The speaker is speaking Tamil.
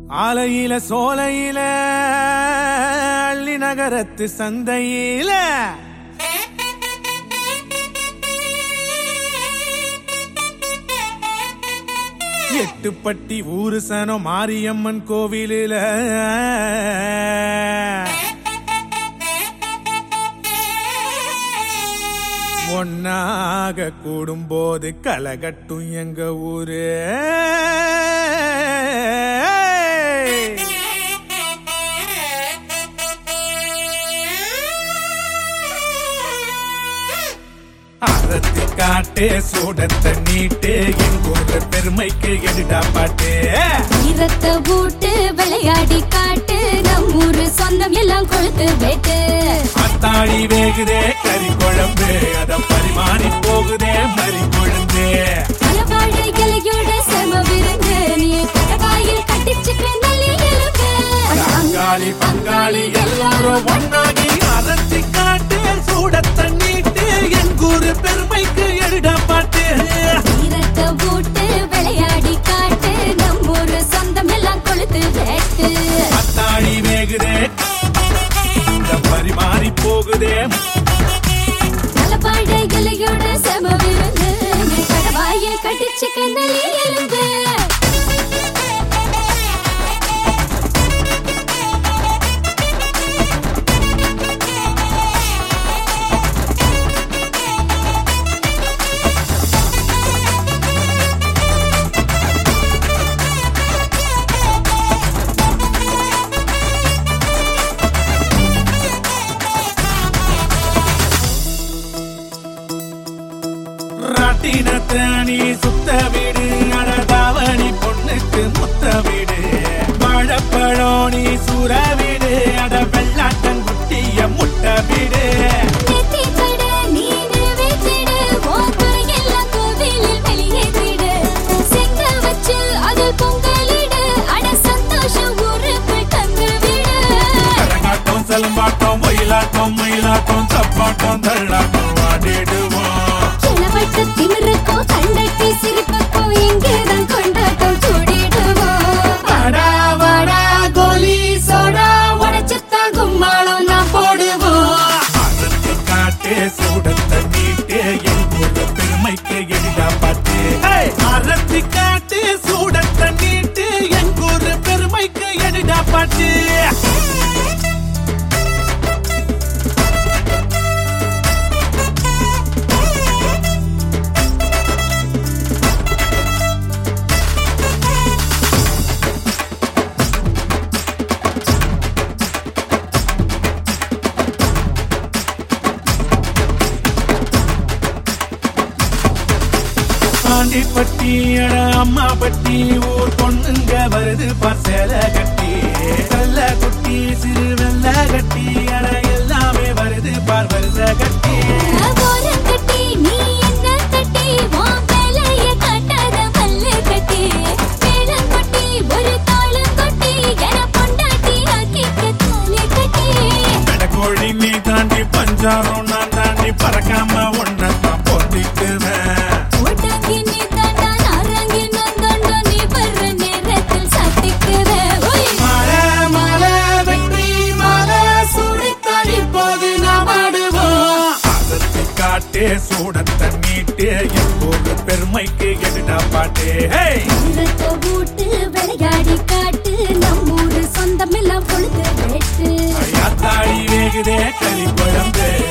ஆலையில சோலையில அள்ளி நகரத்து சந்தையில எட்டுப்பட்டி ஊரு சனம் மாரியம்மன் கோவிலில ஒன்னாக கூடும்போது கலகட்டும் எங்க ஊரு அறத்து காட்டு சூடத்தை நீட்டு எங்கூர் பெருமைக்கு எடுடா பாட்டு வீரத்தை பூட்டு விளையாடி காட்டு நம் ஊரு சொந்தம் எல்லாம் கொழுத்து வெட்டு அத்தாடி வேகுதே கறி குழம்பு அத பரிமாறி போகுதே மறி கொழுந்து அளவாழ இலையோட செம விருந்து நீ கடவாயில் கட்டிச்சுக்க நல்லி எலும்பு பங்காளி பங்காளி எல்லாரும் ஒன்னாகி அறத்தி காட்டு சூடத்தை நீட்டு எங்கூர் பெருமைக்கு எடுடா பாட்டு வீரத்தை பூட்டு விளையாடி காட்டு நம் ஊரு சொந்தம் எல்லாம் கொழுத்து வெட்டு அத்தாடி வேகுதே இந்த பரிமாறி போகுதே அளவாழ இலையோட செம விருந்து நீ கடவாயில் கட்டிச்சுக்க நல்லி எலும்பு ராட்டினத்தை நீ சுத்த வீடு அடதாவணி பொண்ணுக்கு முத்த வீடு வாழைப்பழம் நீ சூற வீடு அட வெள்ளாட்டம் குட்டிய முட்டை வீடு நெத்தி கடை நீ நிறைவேற்றிடு உன் குறையெல்லாம் கோவிலில் வெளியேற்றிடு செங்க வச்சு அதில் பொங்கலிடு அட சந்தோஷம் ஊருக்குள் தந்து விடு கரகாட்டம் செலம்பாட்டம் மயிலாட்டம் மயிலாட்டம் தப்பாட்டம் தள்ளாட்டம் ஆடிடுவோம் கிளவட்ட திமிருக்கோ கண்டட்டி சிரிப்புக்கோ இங்கேதான் கொண்டாட்டம் கூடிடுவோம் வாடா வாடா கோலி சோடா உடச்சுத்தான் கும்மாளம் நான் போடுவோம் அறுத்து காட்டு சூடத்தை நீட்டு எங்கூர் பெருமைக்கு எடிடா பாட்டு அறுத்து காட்டு சூடத்தை நீட்டு எங்கூர் பெருமைக்கு எடிடா பாட்டு ஆண்டிப்பட்டி அட அம்மா பட்டி ஊர் பொண்ணுங்க வருது பசல கட்டி வெள்ள குட்டி சிறு வெள்ள கட்டி அட எல்லாமே வருது பார் வருத கட்டி ஓரம் கட்டி நீ என்ன தட்டி உன் வேலைய காட்டாத பல்லு கட்டி மேளம் கொட்டி ஒரு தாளம் கொட்டி என பொண்டாட்டி ஆக்கிக்க தாலி கட்டி கோழி நீ தாண்டி பஞ்சாரம் நான் தாண்டி பறக்காம ஒன்னதான் பொத்திக்குவேன் ஓட்டாங்கி நீ தாண்டா நாரங்கி நான் தாண்டா நீ வர்ற நேரத்தில் சாத்திக்கிற ஒய் மலை மலை வெற்றி மலை சுடித்தடி போது நாம் ஆடுவோம் அதற்கு காட்டே சூடத்தை நீட்டு எப்போது பெருமைக்கு எடுடா பாட்டு ஹே வீரத்தை பூட்டு விளையாடி காட்டு நம்மூரு சொந்தம் எல்லாம் பொழுது வெட்டு ஐயாத்தாடி வேகுதே களி குழம்பு